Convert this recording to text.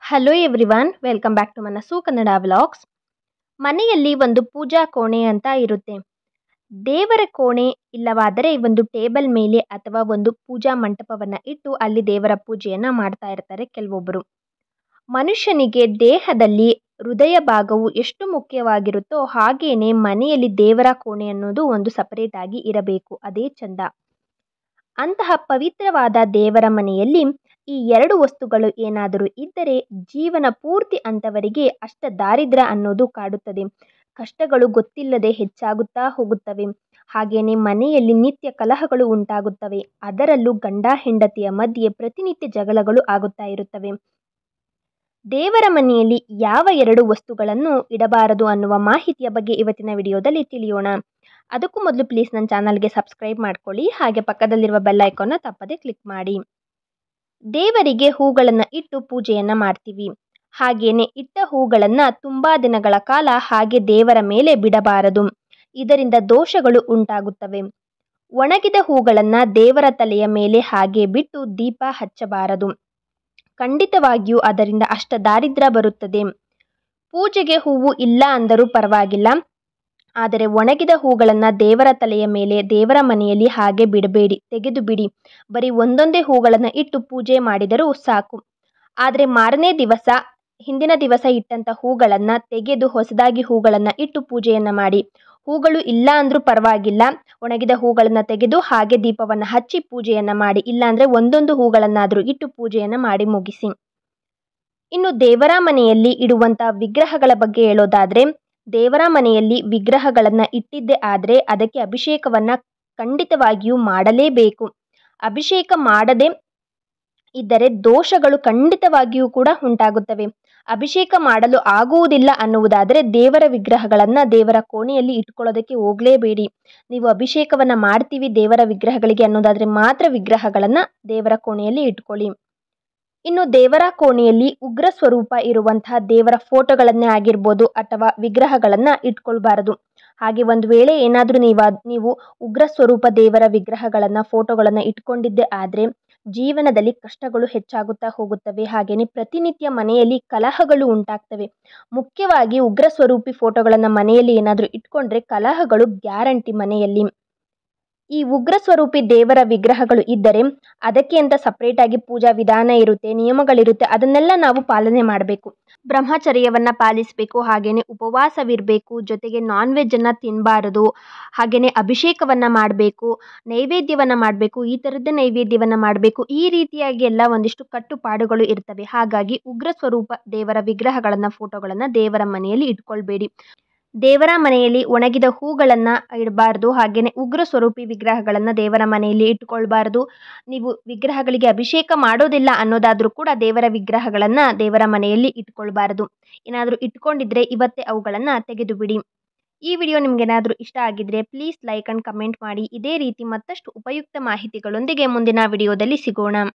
hello everyone welcome back to Manassu Kannada vlogs ಮನೆಯಲ್ಲಿ ಒಂದು ಪೂಜಾ ಕೋಣೆ ಅಂತ ಇರುತ್ತೆ ದೇವರ ಕೋಣೆ ಇಲ್ಲವಾದರೆ ಒಂದು ಟೇಬಲ್ ಮೇಲೆ ಅಥವಾ ಒಂದು ಪೂಜಾ ಮಂಟಪವನ್ನು ಇಟ್ಟು ಅಲ್ಲಿ ದೇವರ ಪೂಜೆಯನ್ನು ಮಾಡ್ತಾ ಇರ್ತಾರೆ ಕೆಲವೊಬ್ಬರು ಮನುಷ್ಯನಿಗೆ ದೇಹದಲ್ಲಿ ಹೃದಯ ಭಾಗವು ಎಷ್ಟು ಮುಖ್ಯವಾಗಿರುತ್ತೋ ಹಾಗೇನೆ ಮನೆಯಲ್ಲಿ ದೇವರ ಕೋಣೆ ಅನ್ನೋದು ಒಂದು ಸಪರೇಟ್ ಆಗಿ ಇರಬೇಕು ಅದೇ ಚಂದ ಅಂತಹ ಪವಿತ್ರವಾದ ದೇವರ ಮನೆಯಲ್ಲಿ ಈ ಎರಡು ವಸ್ತುಗಳು ಏನಾದರೂ ಇದ್ದರೆ ಜೀವನ ಪೂರ್ತಿ ಅಂಥವರಿಗೆ ಅಷ್ಟ ದಾರಿದ್ರ್ಯ ಅನ್ನೋದು ಕಾಡುತ್ತದೆ ಕಷ್ಟಗಳು ಗೊತ್ತಿಲ್ಲದೆ ಹೆಚ್ಚಾಗುತ್ತಾ ಹೋಗುತ್ತವೆ ಹಾಗೆಯೇ ಮನೆಯಲ್ಲಿ ನಿತ್ಯ ಕಲಹಗಳು ಉಂಟಾಗುತ್ತವೆ ಅದರಲ್ಲೂ ಗಂಡ ಹೆಂಡತಿಯ ಮಧ್ಯೆ ಪ್ರತಿನಿತ್ಯ ಜಗಳಗಳು ಆಗುತ್ತಾ ಇರುತ್ತವೆ ದೇವರ ಮನೆಯಲ್ಲಿ ಯಾವ ಎರಡು ವಸ್ತುಗಳನ್ನು ಇಡಬಾರದು ಅನ್ನುವ ಮಾಹಿತಿಯ ಬಗ್ಗೆ ಇವತ್ತಿನ ವಿಡಿಯೋದಲ್ಲಿ ತಿಳಿಯೋಣ ಅದಕ್ಕೂ ಮೊದಲು ಪ್ಲೀಸ್ ನನ್ನ ಚಾನಲ್ಗೆ ಸಬ್ಸ್ಕ್ರೈಬ್ ಮಾಡ್ಕೊಳ್ಳಿ ಹಾಗೆ ಪಕ್ಕದಲ್ಲಿರುವ ಬೆಲ್ ಐಕಾನ್ನ ತಪ್ಪದೆ ಕ್ಲಿಕ್ ಮಾಡಿ ದೇವರಿಗೆ ಹೂಗಳನ್ನು ಇಟ್ಟು ಪೂಜೆಯನ್ನು ಮಾಡ್ತೀವಿ ಹಾಗೇನೆ ಇಟ್ಟ ಹೂಗಳನ್ನು ತುಂಬ ದಿನಗಳ ಕಾಲ ಹಾಗೆ ದೇವರ ಮೇಲೆ ಬಿಡಬಾರದು ಇದರಿಂದ ದೋಷಗಳು ಉಂಟಾಗುತ್ತವೆ ಒಣಗಿದ ಹೂಗಳನ್ನು ದೇವರ ತಲೆಯ ಮೇಲೆ ಹಾಗೆ ಬಿಟ್ಟು ದೀಪ ಹಚ್ಚಬಾರದು ಖಂಡಿತವಾಗಿಯೂ ಅದರಿಂದ ಅಷ್ಟ ದಾರಿದ್ರ್ಯ ಬರುತ್ತದೆ ಪೂಜೆಗೆ ಹೂವು ಇಲ್ಲ ಅಂದರೂ ಪರವಾಗಿಲ್ಲ ಆದರೆ ಒಣಗಿದ ಹೂಗಳನ್ನು ದೇವರ ತಲೆಯ ಮೇಲೆ ದೇವರ ಮನೆಯಲ್ಲಿ ಹಾಗೆ ಬಿಡಬೇಡಿ ತೆಗೆದು ಬಿಡಿ ಬರೀ ಒಂದೊಂದೇ ಹೂಗಳನ್ನು ಇಟ್ಟು ಪೂಜೆ ಮಾಡಿದರೂ ಸಾಕು ಆದರೆ ಮಾರನೇ ದಿವಸ ಹಿಂದಿನ ದಿವಸ ಇಟ್ಟಂಥ ಹೂಗಳನ್ನು ತೆಗೆದು ಹೊಸದಾಗಿ ಹೂಗಳನ್ನು ಇಟ್ಟು ಪೂಜೆಯನ್ನು ಮಾಡಿ ಹೂಗಳು ಇಲ್ಲ ಅಂದರೂ ಪರವಾಗಿಲ್ಲ ಒಣಗಿದ ಹೂಗಳನ್ನು ತೆಗೆದು ಹಾಗೆ ದೀಪವನ್ನು ಹಚ್ಚಿ ಪೂಜೆಯನ್ನು ಮಾಡಿ ಇಲ್ಲಾಂದರೆ ಒಂದೊಂದು ಹೂಗಳನ್ನಾದರೂ ಇಟ್ಟು ಪೂಜೆಯನ್ನು ಮಾಡಿ ಮುಗಿಸಿ ಇನ್ನು ದೇವರ ಮನೆಯಲ್ಲಿ ಇಡುವಂಥ ವಿಗ್ರಹಗಳ ಬಗ್ಗೆ ಹೇಳೋದಾದರೆ ದೇವರ ಮನೆಯಲ್ಲಿ ವಿಗ್ರಹಗಳನ್ನು ಇಟ್ಟಿದ್ದೇ ಆದರೆ ಅದಕ್ಕೆ ಅಭಿಷೇಕವನ್ನು ಖಂಡಿತವಾಗಿಯೂ ಮಾಡಲೇಬೇಕು ಅಭಿಷೇಕ ಮಾಡದೆ ಇದ್ದರೆ ದೋಷಗಳು ಖಂಡಿತವಾಗಿಯೂ ಕೂಡ ಉಂಟಾಗುತ್ತವೆ ಅಭಿಷೇಕ ಮಾಡಲು ಆಗುವುದಿಲ್ಲ ಅನ್ನುವುದಾದರೆ ದೇವರ ವಿಗ್ರಹಗಳನ್ನು ದೇವರ ಕೋಣೆಯಲ್ಲಿ ಇಟ್ಕೊಳ್ಳೋದಕ್ಕೆ ಹೋಗಲೇಬೇಡಿ ನೀವು ಅಭಿಷೇಕವನ್ನು ಮಾಡ್ತೀವಿ ದೇವರ ವಿಗ್ರಹಗಳಿಗೆ ಅನ್ನೋದಾದರೆ ಮಾತ್ರ ವಿಗ್ರಹಗಳನ್ನು ದೇವರ ಕೋಣೆಯಲ್ಲಿ ಇಟ್ಕೊಳ್ಳಿ ಇನ್ನು ದೇವರ ಕೋಣೆಯಲ್ಲಿ ಉಗ್ರ ಸ್ವರೂಪ ಇರುವಂತಹ ದೇವರ ಫೋಟೋಗಳನ್ನೇ ಆಗಿರ್ಬೋದು ಅಥವಾ ವಿಗ್ರಹಗಳನ್ನು ಇಟ್ಕೊಳ್ಬಾರದು ಹಾಗೆ ಒಂದು ವೇಳೆ ಏನಾದರೂ ನೀವು ನೀವು ಉಗ್ರ ಸ್ವರೂಪ ದೇವರ ವಿಗ್ರಹಗಳನ್ನು ಫೋಟೋಗಳನ್ನು ಇಟ್ಕೊಂಡಿದ್ದೇ ಆದರೆ ಜೀವನದಲ್ಲಿ ಕಷ್ಟಗಳು ಹೆಚ್ಚಾಗುತ್ತಾ ಹೋಗುತ್ತವೆ ಹಾಗೆಯೇ ಪ್ರತಿನಿತ್ಯ ಮನೆಯಲ್ಲಿ ಕಲಹಗಳು ಉಂಟಾಗ್ತವೆ ಮುಖ್ಯವಾಗಿ ಉಗ್ರ ಸ್ವರೂಪಿ ಫೋಟೋಗಳನ್ನು ಮನೆಯಲ್ಲಿ ಏನಾದರೂ ಇಟ್ಕೊಂಡ್ರೆ ಕಲಹಗಳು ಗ್ಯಾರಂಟಿ ಮನೆಯಲ್ಲಿ ಈ ಉಗ್ರ ಸ್ವರೂಪಿ ದೇವರ ವಿಗ್ರಹಗಳು ಇದ್ದರೆ ಅದಕ್ಕೆ ಅಂತ ಸಪ್ರೇಟಾಗಿ ಪೂಜಾ ವಿಧಾನ ಇರುತ್ತೆ ನಿಯಮಗಳಿರುತ್ತೆ ಅದನ್ನೆಲ್ಲ ನಾವು ಪಾಲನೆ ಮಾಡಬೇಕು ಬ್ರಹ್ಮಚರ್ಯವನ್ನು ಪಾಲಿಸಬೇಕು ಹಾಗೆಯೇ ಉಪವಾಸವಿರಬೇಕು ಜೊತೆಗೆ ನಾನ್ ವೆಜ್ಜನ್ನು ತಿನ್ನಬಾರದು ಹಾಗೆಯೇ ಅಭಿಷೇಕವನ್ನು ಮಾಡಬೇಕು ನೈವೇದ್ಯವನ್ನು ಮಾಡಬೇಕು ಈ ಥರದ್ದೇ ನೈವೇದ್ಯವನ್ನು ಮಾಡಬೇಕು ಈ ರೀತಿಯಾಗಿ ಎಲ್ಲ ಒಂದಿಷ್ಟು ಕಟ್ಟುಪಾಡುಗಳು ಇರ್ತವೆ ಹಾಗಾಗಿ ಉಗ್ರ ಸ್ವರೂಪ ದೇವರ ವಿಗ್ರಹಗಳನ್ನು ಫೋಟೋಗಳನ್ನು ದೇವರ ಮನೆಯಲ್ಲಿ ಇಟ್ಕೊಳ್ಬೇಡಿ ದೇವರ ಮನೆಯಲ್ಲಿ ಒಣಗಿದ ಹೂಗಳನ್ನು ಇಡಬಾರ್ದು ಹಾಗೆಯೇ ಉಗ್ರ ಸ್ವರೂಪಿ ವಿಗ್ರಹಗಳನ್ನು ದೇವರ ಮನೆಯಲ್ಲಿ ಇಟ್ಕೊಳ್ಬಾರ್ದು ನೀವು ವಿಗ್ರಹಗಳಿಗೆ ಅಭಿಷೇಕ ಮಾಡೋದಿಲ್ಲ ಅನ್ನೋದಾದರೂ ಕೂಡ ದೇವರ ವಿಗ್ರಹಗಳನ್ನು ದೇವರ ಮನೆಯಲ್ಲಿ ಇಟ್ಕೊಳ್ಬಾರ್ದು ಏನಾದರೂ ಇಟ್ಕೊಂಡಿದ್ರೆ ಇವತ್ತೇ ಅವುಗಳನ್ನು ತೆಗೆದು ಬಿಡಿ ಈ ವಿಡಿಯೋ ನಿಮಗೇನಾದರೂ ಇಷ್ಟ ಆಗಿದ್ದರೆ ಪ್ಲೀಸ್ ಲೈಕ್ ಆ್ಯಂಡ್ ಕಮೆಂಟ್ ಮಾಡಿ ಇದೇ ರೀತಿ ಮತ್ತಷ್ಟು ಉಪಯುಕ್ತ ಮಾಹಿತಿಗಳೊಂದಿಗೆ ಮುಂದಿನ ವಿಡಿಯೋದಲ್ಲಿ ಸಿಗೋಣ